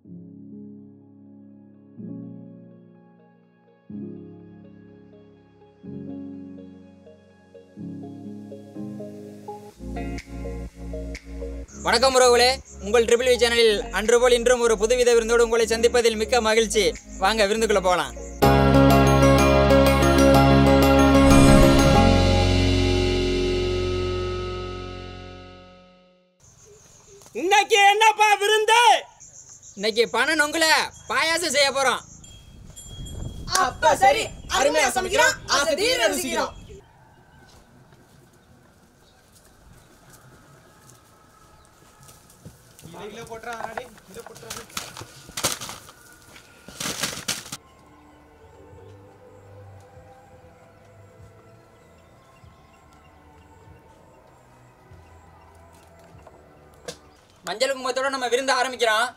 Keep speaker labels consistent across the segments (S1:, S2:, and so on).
S1: வணக்கம் உறவுகளே உங்கள் ட்ரிபிள் வி சேனலில் அன்று போல் இன்றும் ஒரு புதுவித விருந்தோடு உங்களை சந்திப்பதில் மிக்க மகிழ்ச்சி வாங்க விருந்துக்குள்ள போகலாம்
S2: இன்னைக்கு என்னப்பா விருந்து
S1: இன்னைக்கு பண நொங்குல பாயாசம் செய்ய போறோம்
S2: அப்ப சரி அருமையா சமைக்கிறோம் ஆசை தீர ருசிக்கிறோம்
S1: மஞ்சள் குங்குமத்தோட நம்ம விருந்து ஆரம்பிக்கிறோம்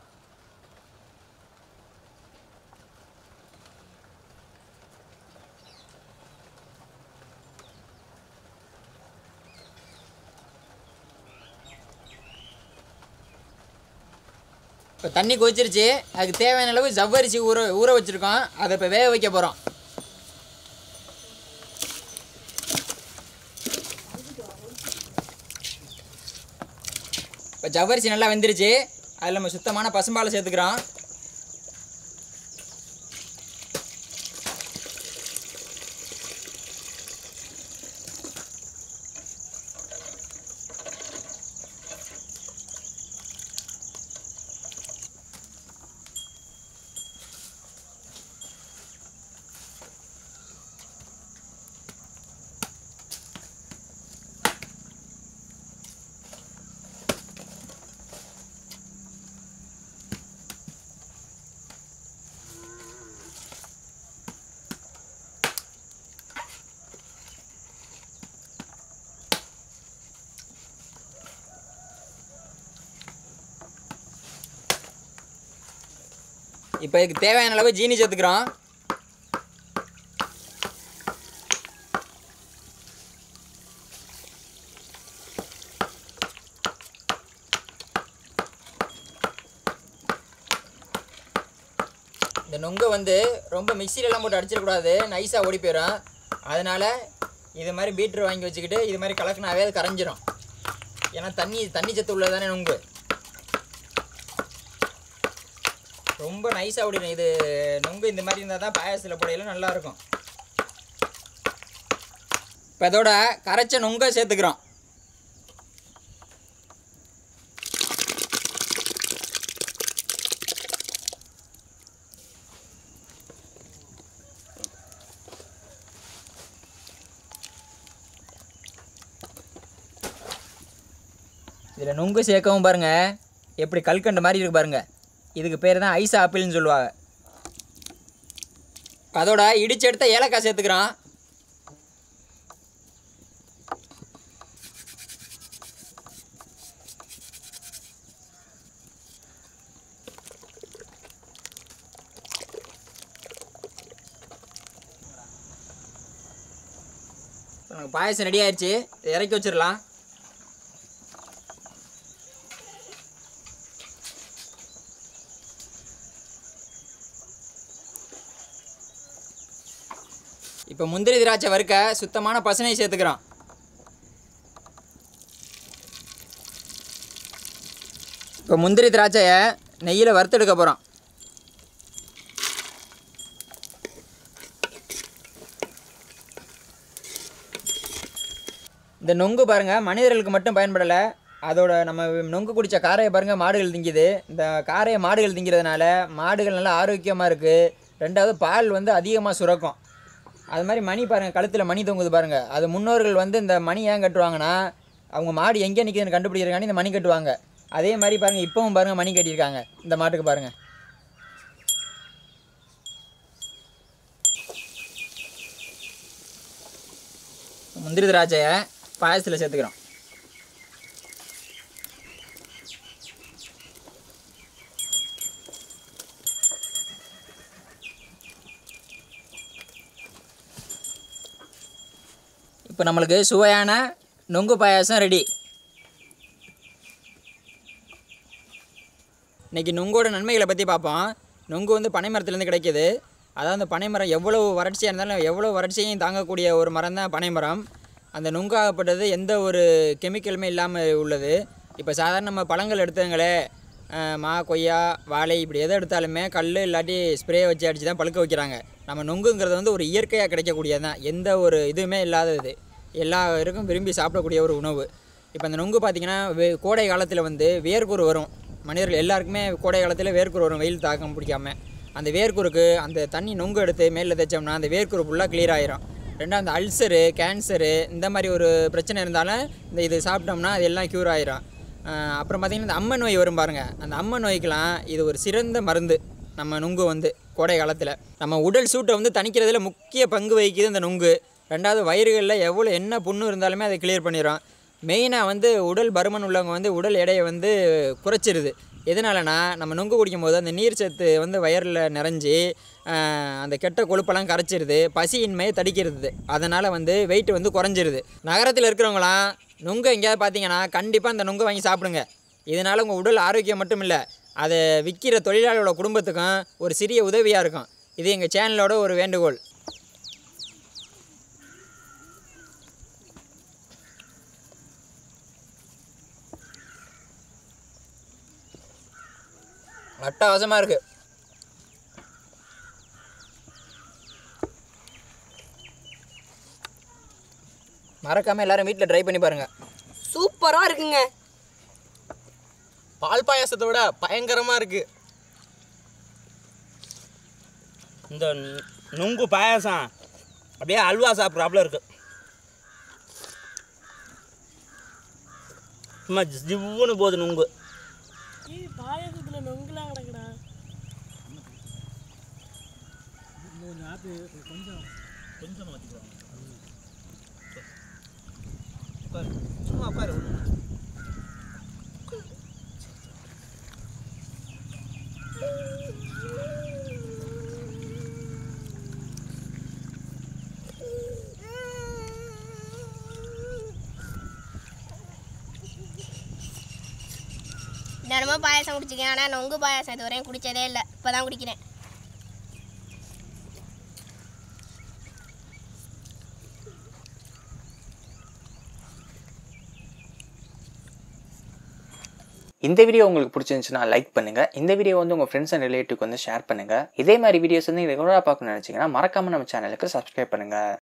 S1: இப்போ தண்ணி கொதிச்சிருச்சு அதுக்கு தேவையான அளவு ஜவ்வரிசி ஊற ஊற வச்சுருக்கோம் அதை இப்போ வேக வைக்க போகிறோம் இப்போ ஜவ்வரிசி நல்லா வெந்துருச்சு அதில் நம்ம சுத்தமான பசும்பாலை சேர்த்துக்கிறோம் இப்போ இதுக்கு தேவையான அளவு ஜீனி சேர்த்துக்கிறோம் இந்த நொங்கை வந்து ரொம்ப மிக்சிலெலாம் போட்டு அடிச்சிடக்கூடாது நைஸாக ஓடி போயிடும் அதனால் இது மாதிரி பீட்ரு வாங்கி வச்சுக்கிட்டு இது மாதிரி கலக்குனாவே அது கரைஞ்சிரும் ஏன்னா தண்ணி தண்ணி சத்து உள்ளது தானே நொங்கு ரொம்ப நைஸாக ஓடிடும் இது நொங்கு இந்த மாதிரி இருந்தால் தான் பாயாசத்தில் போடையில நல்லா இருக்கும் இப்போ இதோட கரைச்ச நொங்கை சேர்த்துக்கிறோம் இதில் நொங்கு சேர்க்கவும் பாருங்கள் எப்படி கல்கண்டு மாதிரி இருக்கு பாருங்கள் இதுக்கு பேர் தான் ஐஸ் ஆப்பிள்னு சொல்லுவாங்க அதோட இடிச்சு எடுத்த ஏலக்காய் சேர்த்துக்கிறோம் இப்ப நமக்கு பாயசம் ரெடி ஆயிடுச்சு இதை இறக்கி வச்சிடலாம் இப்போ முந்திரி திராட்சை வறுக்க சுத்தமான பசனை சேர்த்துக்கிறோம் இப்போ முந்திரி திராட்சையை நெய்யில் வறுத்தெடுக்க போகிறோம் இந்த நொங்கு பாருங்கள் மனிதர்களுக்கு மட்டும் பயன்படலை அதோட நம்ம நொங்கு குடித்த காரையை பாருங்கள் மாடுகள் திங்குது இந்த காரையை மாடுகள் திங்கிறதுனால மாடுகள் நல்லா ஆரோக்கியமாக இருக்குது ரெண்டாவது பால் வந்து அதிகமாக சுரக்கும் அது மாதிரி மணி பாருங்கள் கழுத்தில் மணி தொங்குது பாருங்கள் அது முன்னோர்கள் வந்து இந்த மணி ஏன் கட்டுவாங்கன்னா அவங்க மாடு எங்கே நிற்கிதுன்னு கண்டுபிடிக்கிறக்காண்டி இந்த மணி கட்டுவாங்க அதே மாதிரி பாருங்கள் இப்போவும் பாருங்கள் மணி கட்டியிருக்காங்க இந்த மாட்டுக்கு பாருங்கள் முந்திரி திராட்சையை பாயசத்தில் சேர்த்துக்கிறோம் இப்போ நம்மளுக்கு சுவையான நொங்கு பாயாசம் ரெடி இன்றைக்கி நுங்கோட நன்மைகளை பற்றி பார்ப்போம் நுங்கு வந்து பனை மரத்துலேருந்து கிடைக்கிது அதாவது அந்த பனை மரம் எவ்வளோ வறட்சியாக இருந்தாலும் எவ்வளோ வறட்சியையும் தாங்கக்கூடிய ஒரு மரம் தான் பனை மரம் அந்த நுங்காகப்பட்டது எந்த ஒரு கெமிக்கலுமே இல்லாமல் உள்ளது இப்போ சாதாரண நம்ம பழங்கள் எடுத்தவங்களே அஹ், மா கொய்யா வாழை இப்படி எதை எடுத்தாலுமே கல் இல்லாட்டி ஸ்ப்ரே வச்சு அடித்து தான் பழுக்க வைக்கிறாங்க நம்ம நுங்குங்கிறது வந்து ஒரு இயற்கையாக கிடைக்கக்கூடியது தான் எந்த ஒரு இதுவுமே இல்லாதது எல்லாருக்கும் விரும்பி சாப்பிடக்கூடிய ஒரு உணவு இப்போ அந்த நுங்கு பார்த்திங்கன்னா வே கோடை காலத்தில் வந்து வேர்க்குரு வரும் மனிதர்கள் எல்லாருக்குமே கோடை காலத்தில் வேர்க்குரு வரும் வெயில் தாக்கம் பிடிக்காம அந்த வேர்க்குருக்கு அந்த தண்ணி நுங்கு எடுத்து மேலே தைச்சோம்னா அந்த வேர்க்குரு ஃபுல்லாக clear ஆயிரும் ரெண்டாவது அந்த அல்சரு கேன்சரு இந்த மாதிரி ஒரு பிரச்சனை இருந்தாலும் இந்த இது சாப்பிட்டோம்னா அது எல்லாம் க்யூர் ஆயிரும் அஹ் அப்புறம் பார்த்திங்கன்னா இந்த அம்ம நோய் வரும் பாருங்கள் அந்த அம்ம நோய்க்கெலாம் இது ஒரு சிறந்த மருந்து நம்ம நுங்கு வந்து கோடை காலத்தில் நம்ம உடல் சூட்டை வந்து தணிக்கிறதுல முக்கிய பங்கு வகிக்குது இந்த நுங்கு ரெண்டாவது வயிறுகளில் எவ்வளோ என்ன புண்ணு இருந்தாலுமே அதை கிளியர் பண்ணிடும் மெயினாக வந்து உடல் பருமன் உள்ளவங்க வந்து உடல் எடையை வந்து குறைச்சிருது எதனாலனா நம்ம நுங்கு குடிக்கும் போது அந்த நீர் சத்து வந்து வயரில் நிறைஞ்சி ஆஹ், அந்த கெட்ட கொழுப்பெல்லாம் கரைச்சிருது பசியின்மையை தடிக்கிறது அதனால் வந்து வெயிட் வந்து குறைஞ்சிருது நகரத்தில் இருக்கிறவங்களாம் நுங்கு எங்கேயாவது பார்த்தீங்கன்னா கண்டிப்பாக அந்த நுங்கு வாங்கி சாப்பிடுங்க இதனால் உங்கள் உடல் ஆரோக்கியம் மட்டும் இல்லை அதை விற்கிற தொழிலாளரோட குடும்பத்துக்கும் ஒரு சிறிய உதவியாக இருக்கும் இது எங்கள் சேனலோட ஒரு வேண்டுகோள் அட்டகாசமாக இருக்குது மறக்காமல் எல்லாரும் வீட்டில் ட்ரை பண்ணி பாருங்கள்
S2: சூப்பரா இருக்குங்க
S3: பால் பாயாசத்தை விட பயங்கரமா இருக்கு இந்த நு- நுங்கு பாயாசம் அப்படியே அல்வா சாப்பிட்றாப்புல இருக்கு சும்மா ஜிவ்வுன்னு போகுது நுங்கு
S4: பாயசத்தில் நொங்குலாம் கிடக்குடா
S3: சும்மா உட்காரு
S5: தினமும் பாயாசம் குடிச்சிருக்கேன் ஆனால் நொங்கு பாயாசம் இது வரையும் குடிச்சதே இல்லை இப்போ தான் குடிக்கிறேன்
S6: இந்த வீடியோ உங்களுக்கு பிடிச்சிருந்துச்சுன்னா லைக் பண்ணுங்க இந்த வீடியோ வந்து உங்க ஃப்ரெண்ட்ஸ் அண்ட் ரிலேட்டிவ்க்கு வந்து ஷேர் பண்ணுங்க இதே மாதிரி வீடியோஸ் வந்து ரெகுலராக பார்க்கணும்னு நினைச்சீங்கன்னா மறக்காம நம்ம சேனலுக்கு சப்ஸ்கிரைப் பண்ணுங்க